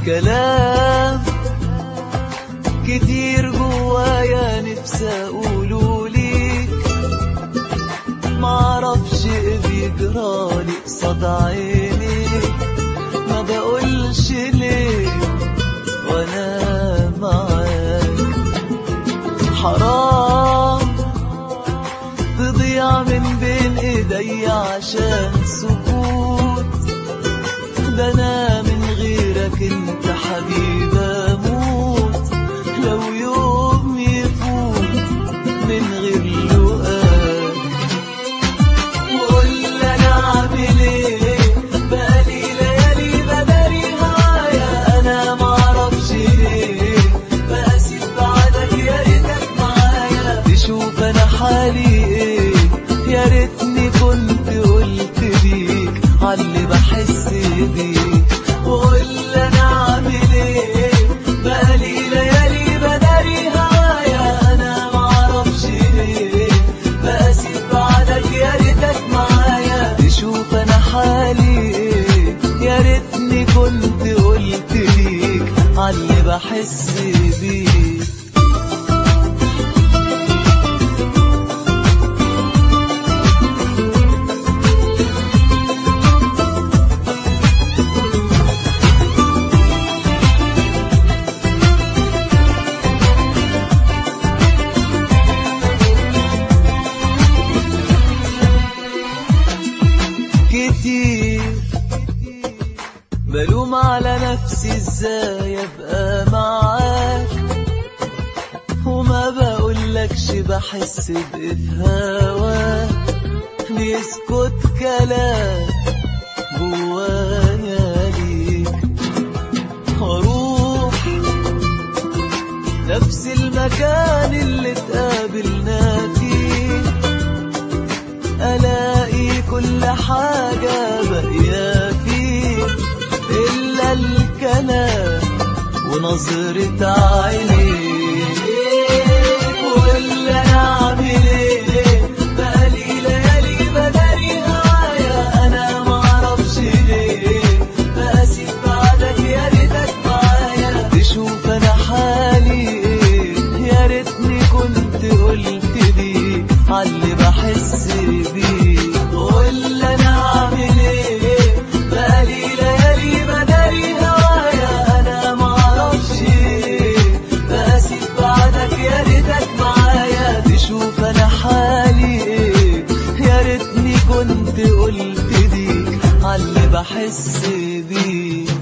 كلام كتير جوايا نفسي اقوله ليك معرفش ايه بيجرالي قصاد عينيك ما بقولش ليه وانا معاك حرام تضيع من بين ايدي عشان سكوت ده انا من غيرك انت حبيب اموت لو يوم يفوت من غير لقاك وقول انا عامل ايه بقالي ليالي بداري هوايا انا معرفش ليه بقاسي بعدك يا ريتك معايا تشوف انا حالي ايه يا ريتني كنت قلت ليك عاللي بحس بيه وقول انا عامل ايه بقالي ليالي بداري هوايا انا معرفش ليه بقاسي بعدك يا ريتك معايا تشوف انا حالي ايه يا ريتني كنت قلت ليك عاللي بحس بيه كتير بلوم على نفسي ازاي ابقى معاك وما بقولكش بحس بايه في هواك بيسكت كلام جوايا ليك واروح نفس المكان اللي اتقابلنا فيه ألاقي كل حاجة باقية فيه إلا الكلام ونظرة عينيك واللي أنا أعمل إيه بقالي ليالي بداري هوايا أنا معرفش ليه بقاسي بعدك يا ريتك معايا تشوف أنا حالي إيه يا ريتني كنت قلت ليك عاللي بحس بيه واللي أنا أعمل إيه بقالي ليالي بداري هوايا أنا معرفش ليه بقاسي بعدك يا ريتك معايا تشوف أنا حالي إيه يا ريتني كنت قلت ليك عاللي بحس بيه